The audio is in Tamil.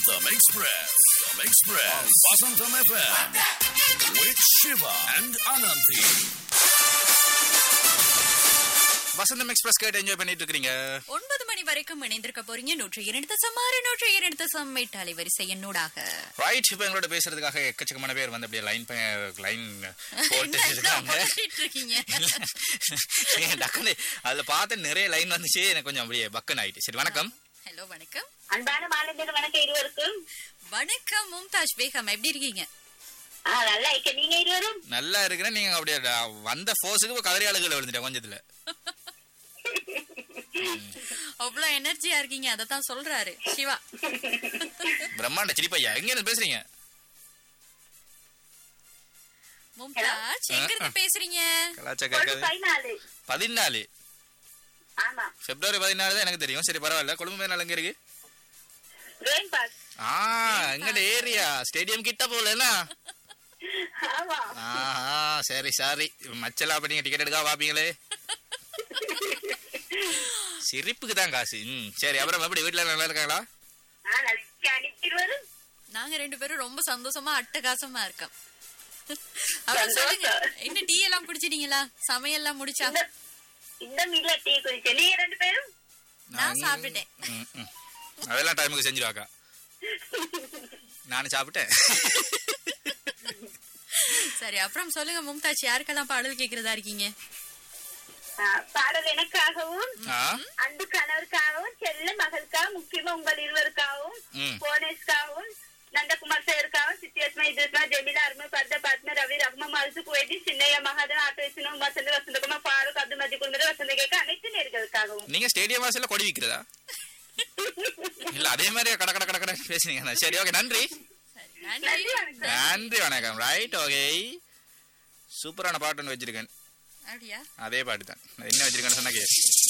Vasantham Express. Express. Vasantham FM. With Shiva and Ananthi. Vasantham express கேட்டு என்ஜாய் பண்ணிட்டு இருக்கீங்க ஒன்பது மணி வரைக்கும் இணைந்திருக்க போறீங்க நூற்றி இரண்டு தசம் ஆறு நூற்றி இரண்டு தசம் எட்டு அலைவரிசை என்னோடாக ரைட் இப்போ எங்களோட பேசுறதுக்காக எக்கச்சக்கமான பேர் வந்து அப்படியே லைன் லைன் போட்டு என்ன இருக்காங்க புலம்பிட்டு இருக்கீங்க ஏன் டக்குனு அதுல பார்த்து நிறைய லைன் வந்துச்சு எனக்கு கொஞ்சம் அப்படியே பக்கன் ஆயிட்டு சரி வணக்கம் ஹலோ வணக்கம் அன்பான மாநில வணக்கம் இருவருக்கும் வணக்கம் மும்தாஜ் பேகம் எப்படி இருக்கீங்க ஆ நல்லா இருக்க நீங்க இருவரும் நல்லா இருக்கிறேன் நீங்க அப்படியே ட- வந்த ஃபோர்ஸுக்கு கதறி அழுகுல விழுந்துட்டேன் கொஞ்சத்துல அவ்வளவு எனர்ஜியா இருக்கீங்க அதத்தான் சொல்றாரு சிவா பிரம்மாண்ட சிரிப்பையா எங்க இருந்து பேசுறீங்க மும்தாஜ் எங்க இருந்து பேசுறீங்க கலாச்சா கொண்டு கேட்காது பதினாலு பதினாலு ஆமா பிப்ரவரி பதினாலு தான் எனக்கு தெரியும் சரி பரவாயில்ல கொழும்பு மேல எங்க இருக்கு ரோயின் பார்க் ஆ எங்கட ஏரியா ஸ்டேடியம் கிட்ட போகலன்னா ஆமா ஆஹா சரி சாரி மச்சலா அப்ப நீங்க டிக்கெட் எடுக்கா பாப்பீங்களே சிரிப்புக்கு தான் காசு ம் சரி அப்புறம் எப்படி வீட்டுல நல்லா இருக்காங்களா ஆ நல்லா இருக்க இருவரும் நாங்க ரெண்டு பேரும் ரொம்ப சந்தோஷமா அட்டகாசமா இருக்கோம் அப்புறம் சொல்லுங்க என்ன டீ எல்லாம் குடிச்சிட்டீங்களா சமையல்லாம் முடிச்சா இந்த இந்த மீன்ல டீ குடிச்சேன் நீங்க ரெண்டு பேரும் நான் சாப்பிட்டுட்டேன் ம், ம். அதெல்லாம் டைமுக்கு செஞ்சிருவாக்கா நானும் சாப்பிட்டேன் சரி அப்புறம் சொல்லுங்க மும்தாஜ் யாருக்கெல்லாம் பாடல் கேக்குறதா இருக்கீங்க ஆ, பாடல் எனக்காகவும் ஆ அன்பு கணவருக்காகவும் செல்ல மகளுக்காகவும் முக்கியமா உங்கள் இருவருக்காகவும் ம். புவனேஷ்காகவும் நந்தகுமார் சாருக்காகவும் சித்தியஸ்மா இதுஸ்மா ஜெமிலா அருமை பர்த பத்ம ரவி ரஹ்மா மல்சு குவைதி சின்னையா மகாதன் ஆட்டோ விஷ்ணு வசந்த வசந்தகுமார் ஃபாரூக் அப்துல் மஜி குழுந்தர் வசந்த கேட்க அனைத்து நேர்களுக்காகவும் நீங்க ஸ்டேடியம் வாசல்ல கொடி விக்கிறதா இல்ல அதே மாதிரி கட கட கட கட பேசுனீங்க சரி ஓகே நன்றி சரி நன்றி நன்றி வணக்கம் நன்றி வணக்கம் ரைட் ஓகே சூப்பரான பாட்டு ஒன்று வச்சிருக்கேன் அப்படியா அதே பாட்டு தான் என்ன வச்சிருக்கேன்னு சொன்னா கேளு.